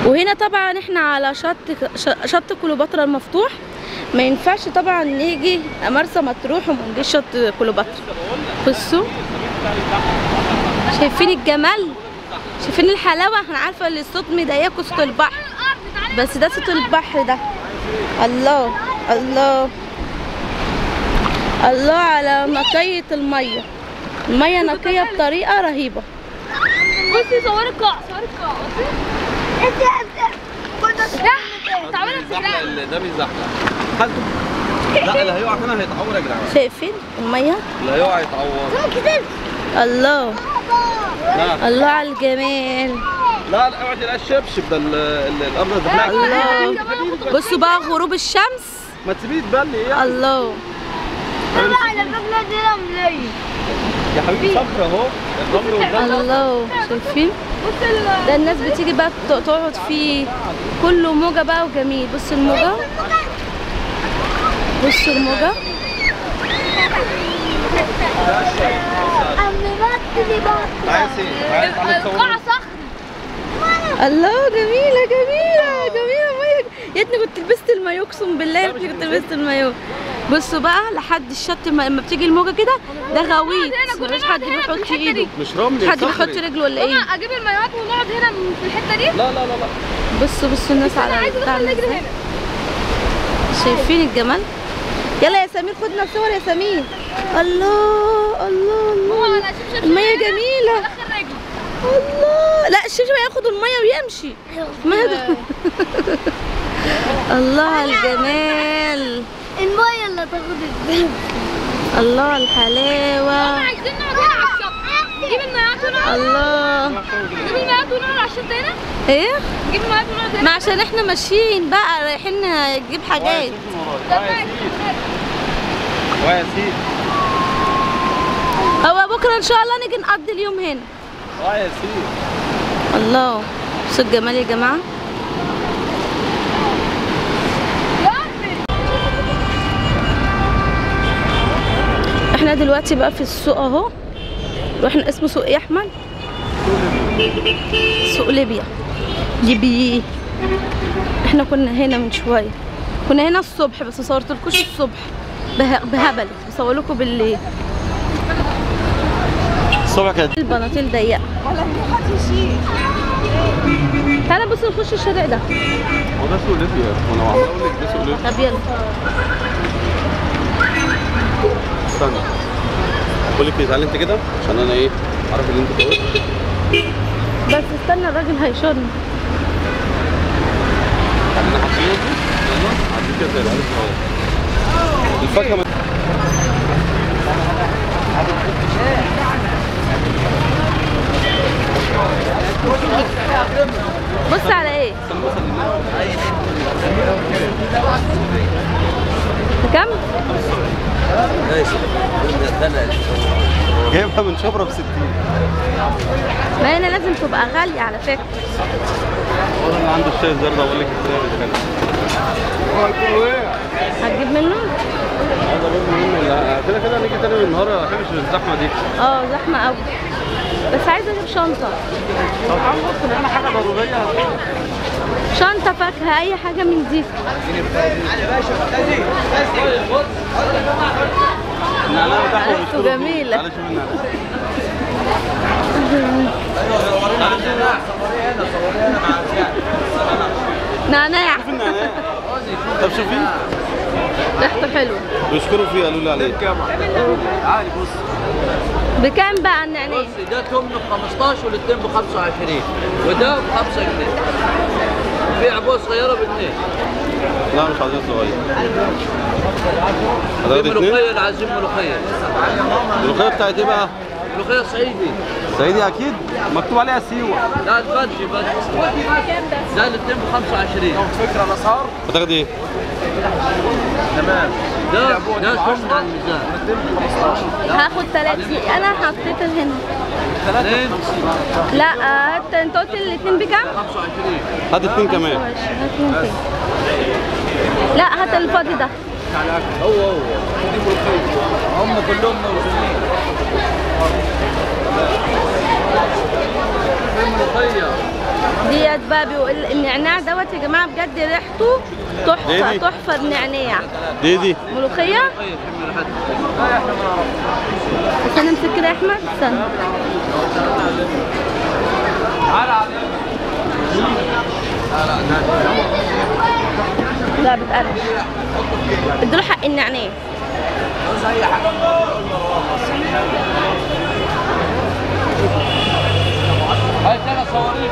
وهنا طبعا احنا على شط ش- شط كليوباترا المفتوح ما ينفعش طبعا نيجي مرسى مطروح وما نجيش شط كليوباترا بصوا شايفين الجمال شايفين الحلاوه انا عارفه ان الصوت مضايقكم صوت البحر بس ده صوت البحر ده الله الله الله على نقية المية المية نقية بطريقة رهيبة بصي صوري القاع صوري القاع بصي تعالى زحلق ال- ده بيزحلق خدته لا اللي هيقع هنا هيتعور يا جدعان شايفين المية اللي هيقع يتعور الله لا الله على الجمال لا لا اوعى تلاقي الشبشب ده ال- ال- الارض الزحلقه الله بصوا بقى غروب الشمس ما تسيبيه يتبل ايه الله يا حبيبي صخر اهو الرمل قدام الله شايفين ده الناس بتيجي بقى ت- تقعد فيه كله موجة بقى وجميل بصوا الموجة بصوا الموجة عايز ايه؟ عايز تعمل القاع تصور صخر الله جميلة جميلة جميلة مية يا ريتني كنت لبست المايو اقسم بالله يا ريتني كنت لبست المايو بصوا بقى لحد الشط ما- لما بتيجي الموجة كده ده غويط مفيش حد بيحط ايده مش رمل مفيش حد بيحط صخري. رجله ولا ايه ماما اجيب المايوهات ونقعد هنا في الحته دي لا لا لا لا بصوا بصوا الناس انا على عايزه البتاع ادخل نجري ازاي. هنا شايفين الجمال يلا يا سمير خدنا صور يا سمير الله الله ماما الله انا شبشب المية جميلة اخر رجلي الله لا الشبشب هياخد المية ويمشي ما ده الله على الجمال المية اللي تاخد الذهب الله على الحلاوة عايزين نقعد هنا على الشط جيب المايوهات ونقعد الله جيب المايوهات ونقعد على الشط هنا ايه جيب المايوهات ونقعد هنا ما عشان احنا ماشيين بقى رايحين نجيب حاجات ويا سيدي هو بكرة ان شاء الله نيجي نقضي اليوم هنا ويا سيدي الله بصوا الجمال يا جماعة احنا دلوقتي بقى في السوق اهو واحنا اسمه سوق ايه يا احمد سوق ليبيا ليبي احنا كنا هنا من شويه كنا هنا الصبح بس صورتلكوش الصبح به- بهبل بصور لكم بالليل الصبح كانت البناطيل ضيقه تعالى بص نخش الشارع ده وده سوق ليبيا وانا عمال اقول لك ده سوق ليبيا طب يلا استنى بقول لك ايه تعالى انت كده عشان انا ايه عارف ان انت كويس بس استنى الراجل هيشورنا انا حاطين دي يلا عدي كده زي العيال الصغير الفاكهه ما- بص على ايه بكم جايبها من شبرا ب 60 ما هنا لازم تبقى غالية على فكرة والله اللي عنده الشاي الزرد اقول لك ازاي بيتكلم هتجيب منه عايز اقول منه لا كده كده هنيجي تاني النهارده ما بحبش الزحمه دي اه زحمة قوي بس عايزة اجيب شنطة طب تعالوا بص هنا حاجه ضروريه شنطة فاكهة اي حاجة من دي النعناع بتاعهم عرفته بيشتروا فيه. جميلة. تعالى شوف النعناع نعناع شوف النعناع طب شوفي ريحته حلوة بيشكروا فيه قالوا لي عليه تعالي بص بكام بقى النعناع؟ بص ده تمن ب 15 والاثنين ب 25 وده ب 5 جنيه في عبوه صغيره باثنين لا مش عايزين صغير في هتاخد اتنين ملوخيه اللي عايزين ملوخيه الملوخيه بتاعت ايه بقى؟ ملوخيه صعيدي صعيدي اكيد مكتوب عليها سيوه لا البدري بدري ده الاثنين ب 25 هتاخد ايه؟ ده ده تمن على الميزان هاخد ثلاثة انا حطيت هنا اثنين لا هات انت قلت الاتنين بكام؟ 25 هات اتنين كمان ماشي هات اتنين تاني. لا هات الفاضي ده هو هو دي ملوخيه هم كلهم موجودين في ملوخيه ديت بقى بيقول النعناع دوت يا جماعه بجد ريحته تحفه ديدي. تحفه النعناع دي دي ملوخيه طيب شم ريحتها استنى امسك كده يا احمد استنى لا بتقرب اديله حق النعناع هاي ترى صواريخ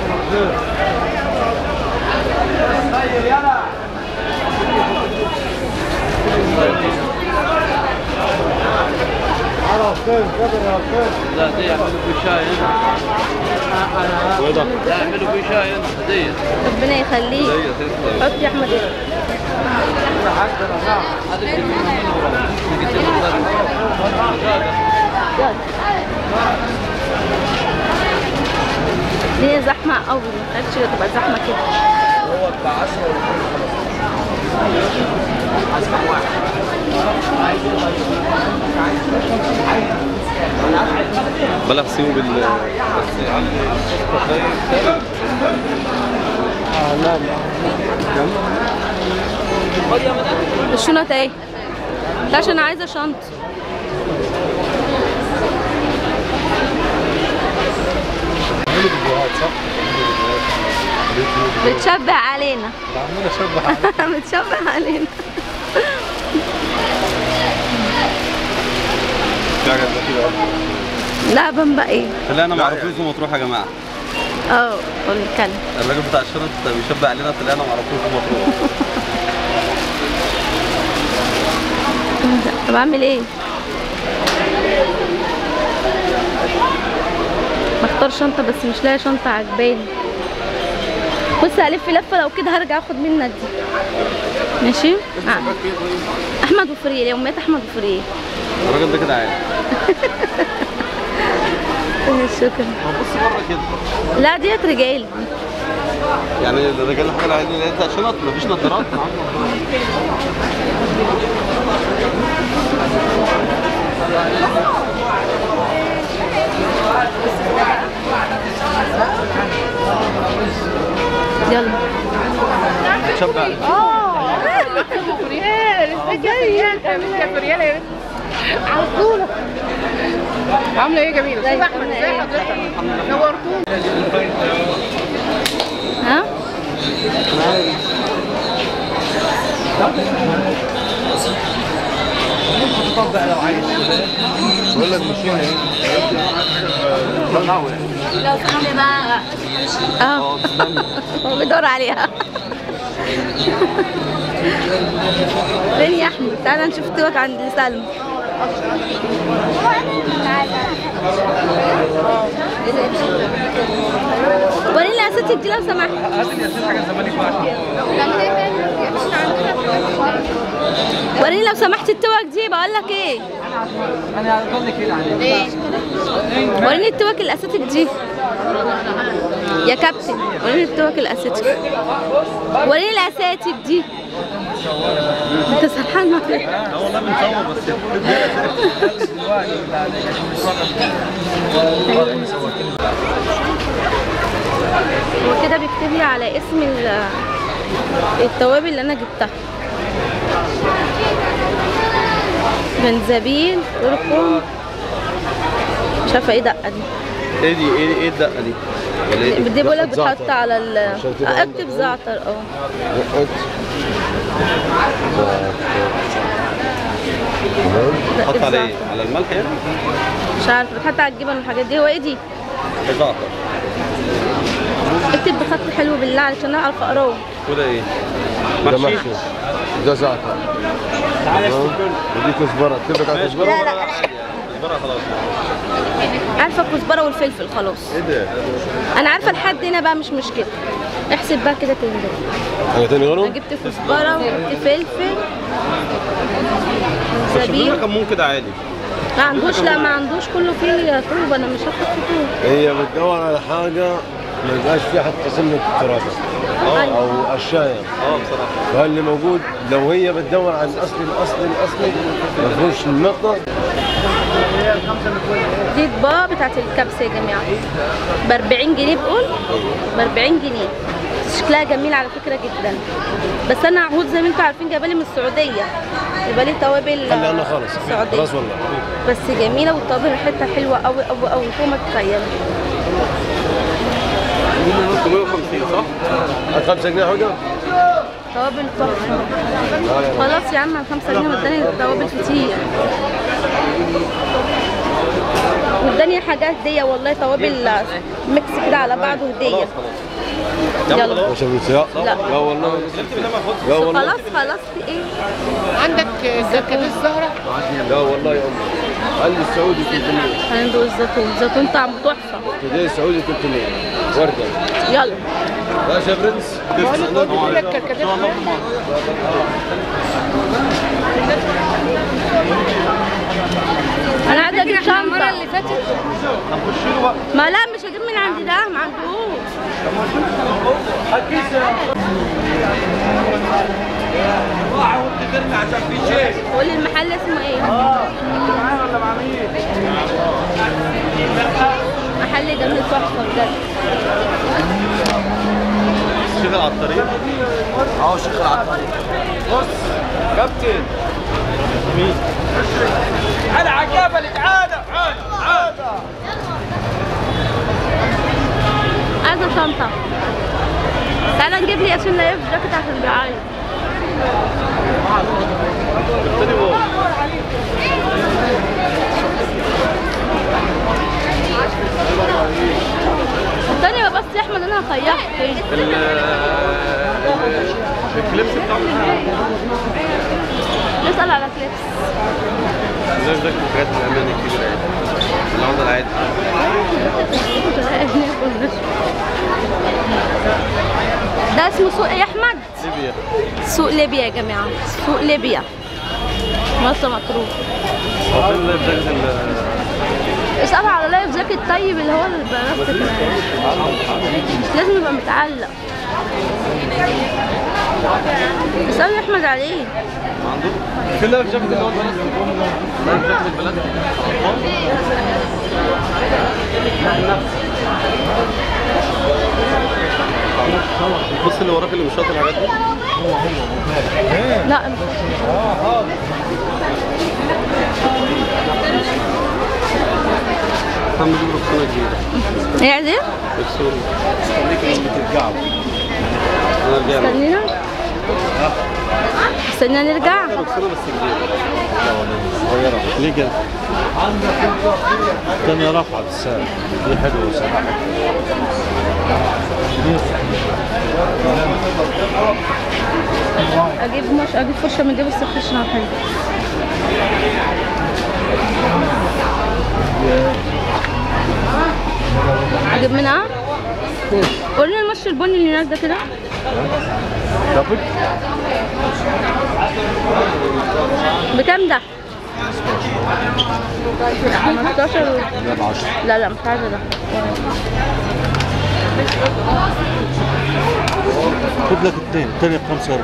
لا دي يعملوا في شاي هنا وايه ده؟ لا يعملوا في شاي هنا هدية ربنا يخليك هي تسلم حط يا احمد ايه هذا اللي منه ورا قلت له يلا الدنيا زحمة قوي ما تعرفش تبقى زحمة كده هو بتاع 10 بلغ سيبه بال بس يعني الشنطة ايه؟ لا عشان انا عايزة شنطة بتشبه علينا بتشبه علينا في حاجات كده لعبة بقى ايه؟ طلعنا معرفوش في مطروح يا جماعه اه قول اتكلم الراجل بتاع الشرط بيشبه علينا طلعنا معرفوش في مطروح طب اعمل ايه؟ بختار شنطة بس مش لاقي شنطة عجباني بص هلف لفة لو كده هرجع اخد منك دي ماشي؟ آه. احمد وفريل يوميات احمد وفريل الراجل ده كده عادي شكرا ما بص بره كده لا ديت رجال يعني الرجال الحاجه العاديه اللي هي بتاع شنط مفيش نظارات معاهم نظارات يلا بتشبه علينا عامله ايه يا جميله؟ استاذ احمد ازي حضرتك؟ نورتونا ها؟ بقول لك ماشيين ايه لو سمحت بقى اه هو بيدور عليها فين يا احمد تعالى نشوف توك عند سلمى وريني الاساتذه دي لو سمحت وريني لو سمحت التوك دي بقول لك ايه انا هقول لك كده عليه وريني التوك الاساتيك دي يا كابتن وريني التوك الاساتيك وريني الاساتيك دي انت سرحان ما في لا والله بنصور بس هو كده بيكتب لي على اسم ال- التوابل اللي انا جبتها جنزبيل كركم مش عارفه ايه دقه دي ايه دي ايه ايه الدقه دي ولا ايه دي؟ دي بقول لك بتحط على ال آه، اكتب زعتر اه حط دقة على ايه زعتر. على الملح يعني مش عارفه بتحط على الجبن والحاجات دي هو ايه دي زعتر اكتب بخط حلو بالله علشان اعرف اقراه وده ايه ده محشي محشي ده زعتر ودي كزبره تبقى على ماشي كزبره لا، لا. عادي يعني كزبره خلاص عارفه الكزبره والفلفل خلاص ايه ده؟ انا عارفه لحد هنا بقى مش مشكله احسب بقى كده تنزل حاجه تاني انا غيرهم؟ جبت كزبره وجبت فلفل بس زبيب لنا كمون كده عادي ما عندوش لا ما عندوش كله فيه طوب انا مش هاخد فيه طوب هي بتدور على حاجه ما يبقاش فيها حتى سنه تراب أيوة. او قشايه اه بصراحه فاللي موجود لو هي بتدور على الاصلي الاصلي الاصلي ما فيهوش النقطه دي اطباق بتاعت الكبسه يا جماعه ب 40 جنيه بقول ب 40 جنيه شكلها جميل على فكره جدا بس انا عهود زي ما انتم عارفين جايبه لي من السعوديه يبقى لي توابل خلي انا خالص السعوديه خلاص والله بس جميله والتوابل ريحتها حلوه قوي قوي قوي فوق ما تتخيلوا 350 صح؟ هات 5 جنيه حاجه توابل تحفه خلاص يا عم على 5 جنيه واداني توابل كتير واداني حاجات هديه والله توابل ميكس كده على بعضه هديه يلا مش بالسياق لا. لا والله لا والله خلاص خلاص في ايه عندك زكاة الزهرة لا والله يا امي قال لي السعودي 300 هندوق الزيتون زيتون طعمه تحفه كده السعودي 300 ورده يلا ماشي يا برنس بقول لك قلت لك كركديه انا عايزه اجيب شنطه المره اللي فاتت ما لا مش هجيب من عند ده ما عندهوش قول لي المحل اسمه ايه محل جميل تحفه بجد الشيخ العطارين اهو شيخ العطارين كابتن على عقابه الاتعاده عايزه شنطه تعالى نجيب لي ياسين لايف جاكيت عشان بيعيط التاني هو الثانية بس يا احمد انا هخيطك ال- الكليبس بتاعه نسأل على كليبس زي ده الحاجات الامان الكبيره يعني العوضه العادي ده اسمه سوق ايه يا احمد؟ ليبيا سوق ليبيا يا جماعة سوق ليبيا مرسى مطروح هو فين اللايف جاكيت ال- اسأل على لايف جاكيت طيب اللي هو البلاستيك مش لازم يبقى متعلق اسأل يا احمد عليه في اللايف جاكيت اللي هو البلاستيك لايف جاكيت البلاستيك بص اللي وراك اللي مش شاطر الحاجات دي لا هم نجيب رخصانه جديده هي عايز ايه؟ رخصانه انا رجعنا استنينا استنى نرجع رخصانه بس جديده ليه كده؟ الثانية رفعت السعر دي حلوة صراحة اجيب مش اجيب فرشه من دي بس فرشه حلو اجيب منها ورينا المش البني اللي هناك ده كده دبل بكام ده 15 لا ب 10 لا لا مش عايزه ده خد لك اثنين الثانية ب 45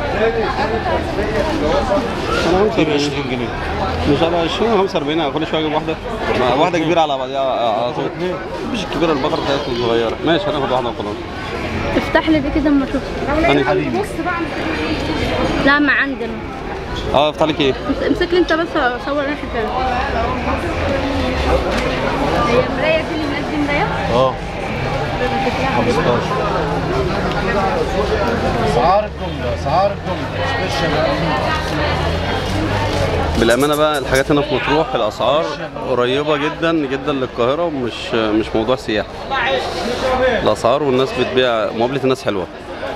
جنيه دي ب 20 جنيه مش على 20 45 كل شويه اجيب واحده ما واحده كبيره على بعضها على طول مش الكبيره البقره بتاعتكم صغيره ماشي هناخد واحده وخلاص افتح لي دي كده اما اشوف ثاني حبيبي لا ما عندنا اه افتح لك ايه؟ امسك لي انت بس صور ريحه كده هي مرايه دي اللي هناك دي مرايه اه 15 اسعار الجملة اسعار الجملة سبيشال بالامانه بقى الحاجات هنا في مطروح الاسعار قريبه جدا جدا للقاهره ومش مش موضوع سياحه الاسعار والناس بتبيع مقابله الناس حلوه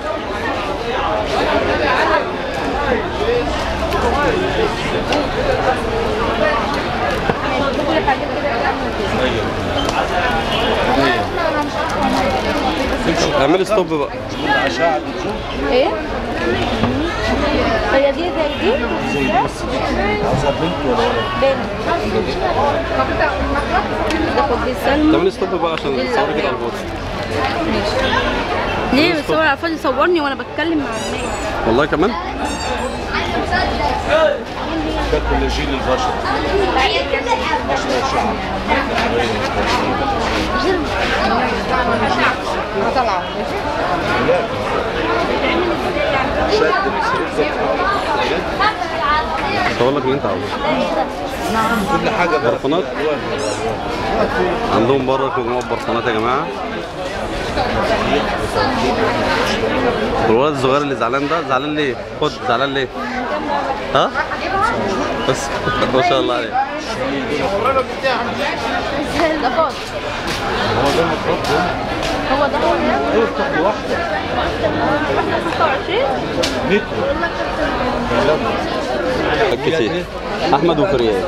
اعملي ستوب بقى ايه هي دي زي دي عاوزة بنت ولا ولد؟ بنت تاخد دي سلمى تعملي ستوب بقى عشان تصوري كده على الفاضي ليه بتصور على الفاضي صورني وانا بتكلم مع الناس والله كمان ده كولاجين للبشره طلع اقول لك اللي انت عاوزه كل حاجه بقى برفانات عندهم بره مجموعه برفانات يا جماعه والولد الصغير اللي زعلان ده زعلان ليه؟ خد زعلان ليه؟ ها؟ بس ما شاء الله عليه ده فاضي هو ده المفروض ده هو ده هو ده ايوه بتاخد واحده 26 متر كتير احمد وفريال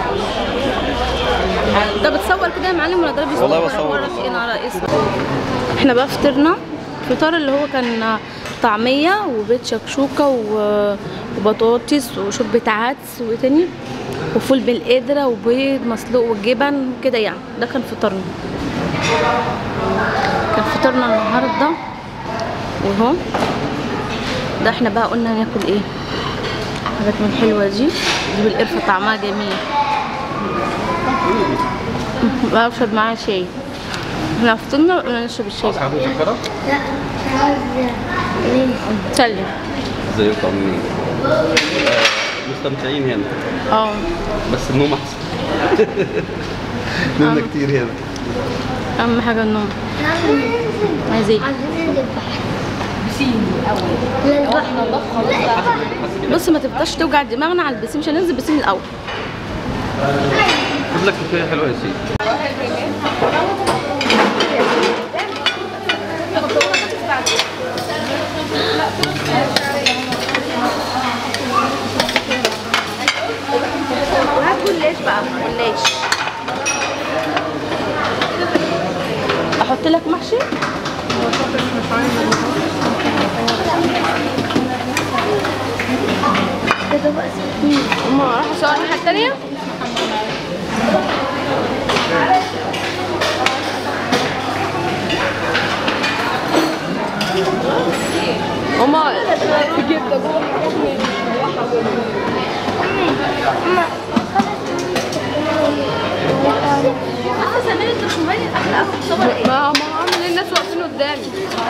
ده بتصور كده يا معلم ولا ده بيصور والله بصور. ولا في ايه على اسم احنا بقى فطرنا الفطار اللي هو كان طعمية وبيض شكشوكة و- وبطاطس وشوربة عدس وايه تاني وفول بالقدرة وبيض مسلوق وجبن وكده يعني ده كان فطارنا كان فطارنا النهارده وهو ده احنا بقى قلنا هناكل ايه حاجات من الحلوة دي دي بالقرفة طعمها جميل بقى اشرب معاها شاي احنا فطرنا وقلنا نشرب الشاي بقى حاجه مسكره لا مش عاوزة ليه؟ سلم ازيكم عاملين ايه؟ مستمتعين هنا اه بس النوم احسن نمنا كتير هنا اهم حاجه النوم عايز ايه عايزين ننزل البحر بسين الأول لا البحر لا البحر بص ما تبقاش توجع دماغنا على البسين مش هننزل بسين الاول خد لك كفايه حلوه يا سيدي وهات جلاش بقى جلاش احط لك محشي هما راحوا صور الناحيه التانيه هما جبت جوه بس سامعني انت مش مبين الاكل اخد صور ايه ما ما عامل الناس واقفين قدامي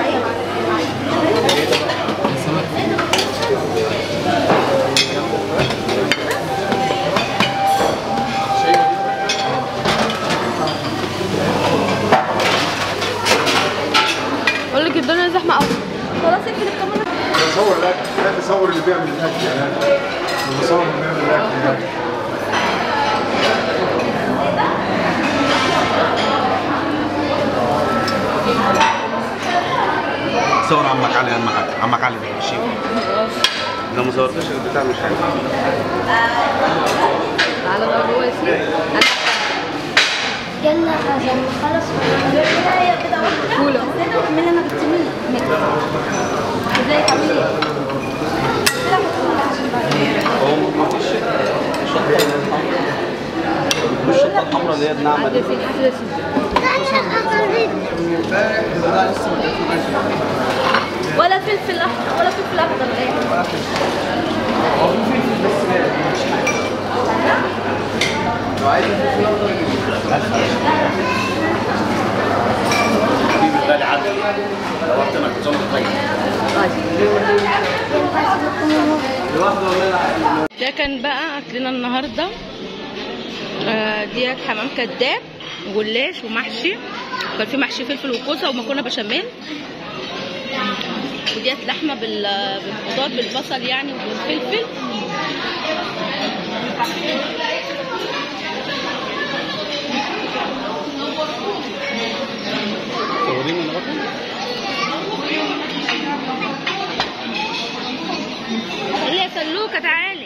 اقول لك الدنيا زحمه قوي خلاص اقفل الكاميرا بصور الاكل لا بصور اللي بيعمل الاكل يعني بصور اللي بيعمل الاكل يعني. صور عمك علي اهم حاجه عمك علي ماشي لو ما صورتش البتاع مش حلو تعالى بقى جوه يا سيدي يلا عشان نخلص فول من انا جبت منك ازيك عامل ايه هو ما فيش شطه مش الشطه الحمراء اللي هي الناعمه دي في الحفله يا سيدي ولا فلفل احمر ولا فلفل اخضر ايه بالي عدل لو رحت انا كنت طيب ده كان بقى اكلنا النهارده آه ديت حمام كداب وجلاش ومحشي كان في محشي فلفل وكوسه ومكرونه بشاميل وديت لحمه بال- بالخضار بالبصل يعني والفلفل صوريني الرقم قال لي يا سلوكه تعالي